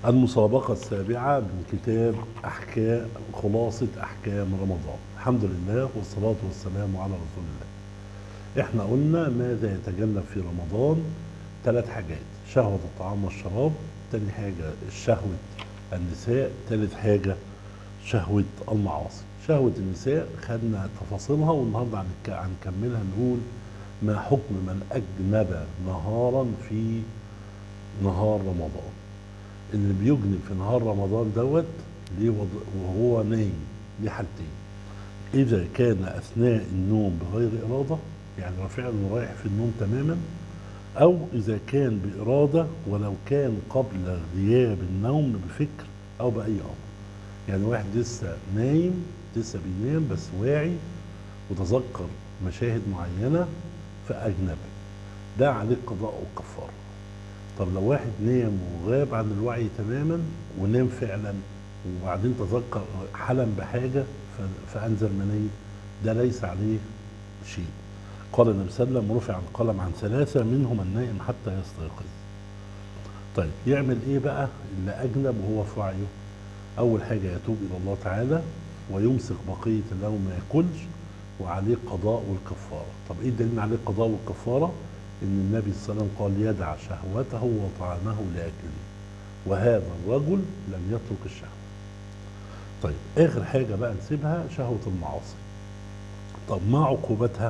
المسابقة السابعة من كتاب أحكام خلاصة أحكام رمضان الحمد لله والصلاة والسلام على رسول الله احنا قلنا ماذا يتجنب في رمضان ثلاث حاجات شهوة الطعام والشراب تاني حاجة شهوة النساء تالت حاجة شهوة المعاصي شهوة النساء خدنا تفاصيلها والنهاردة هنك- هنكملها نقول ما حكم من أجنب نهارا في نهار رمضان اللي بيجنب في نهار رمضان دوت ليه وض- وهو نايم ليه حالتين إذا كان أثناء النوم بغير إرادة يعني هو فعلا رايح في النوم تماما أو إذا كان بإرادة ولو كان قبل غياب النوم بفكر أو بأي أمر يعني واحد لسه نايم لسه بينام بس واعي وتذكر مشاهد معينة فأجنب ده عليه قضاء وكفارة طب لو واحد نام وغاب عن الوعي تماما ونام فعلا وبعدين تذكر حلم بحاجة ف- فأنزل مني ده ليس عليه شيء قال النبي صلى الله عليه وسلم رفع القلم عن ثلاثة منهم النائم حتى يستيقظ طيب يعمل ايه بقى اللي أجنب وهو في وعيه أول حاجة يتوب إلى الله تعالى ويمسك بقية اليوم ما ياكلش وعليه قضاء والكفارة طب ايه الدليل عليه القضاء والكفارة ان النبي صلى الله عليه وسلم قال يدع شهوته وطعامه لأكله وهذا الرجل لم يترك الشهوة طيب آخر حاجة بقى نسيبها شهوة المعاصي طب ما عقوبتها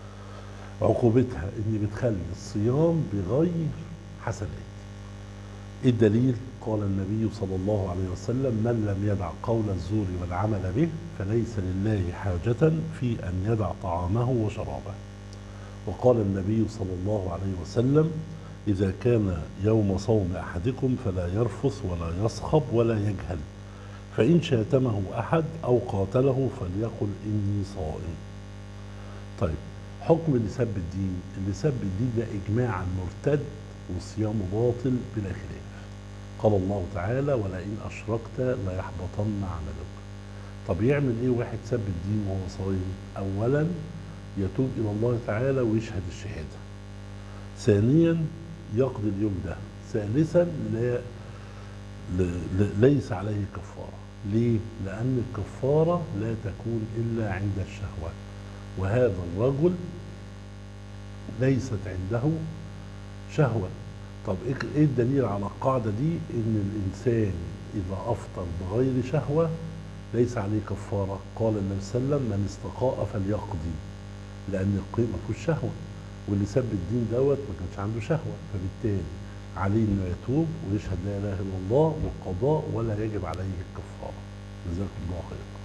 عقوبتها ان بتخلي الصيام بغير حسنات إيه الدليل قال النبي صلى الله عليه وسلم من لم يدع قول الزور والعمل به فليس لله حاجة في أن يدع طعامه وشرابه وقال النبي صلى الله عليه وسلم إذا كان يوم صوم أحدكم فلا يرفث ولا يصخب ولا يجهل فإن شاتمه أحد أو قاتله فليقل إني صائم طيب حكم اللي سب الدين اللي سب الدين ده إجماعا مرتد وصيامه باطل بلا خلاف قال الله تعالى ولئن أشركت ليحبطن عملك طب يعمل إيه واحد سب الدين وهو صايم أولا يتوب إلى الله تعالى ويشهد الشهادة ثانيا يقضي اليوم ده ثالثا لا ل- ل- ليس عليه كفارة ليه؟ لأن الكفارة لا تكون إلا عند الشهوة وهذا الرجل ليست عنده شهوة طب إيه- ايه الدليل على القاعدة دي ان الانسان اذا افطر بغير شهوة ليس عليه كفارة قال النبي صلى الله عليه وسلم من استقاء فليقضي لان القيء ما فيهوش شهوة واللي سب الدين دوت ما كانش عنده شهوة فبالتالي عليه انه يتوب ويشهد لا اله الا الله والقضاء ولا يجب عليه الكفارة جزاكم الله خيرا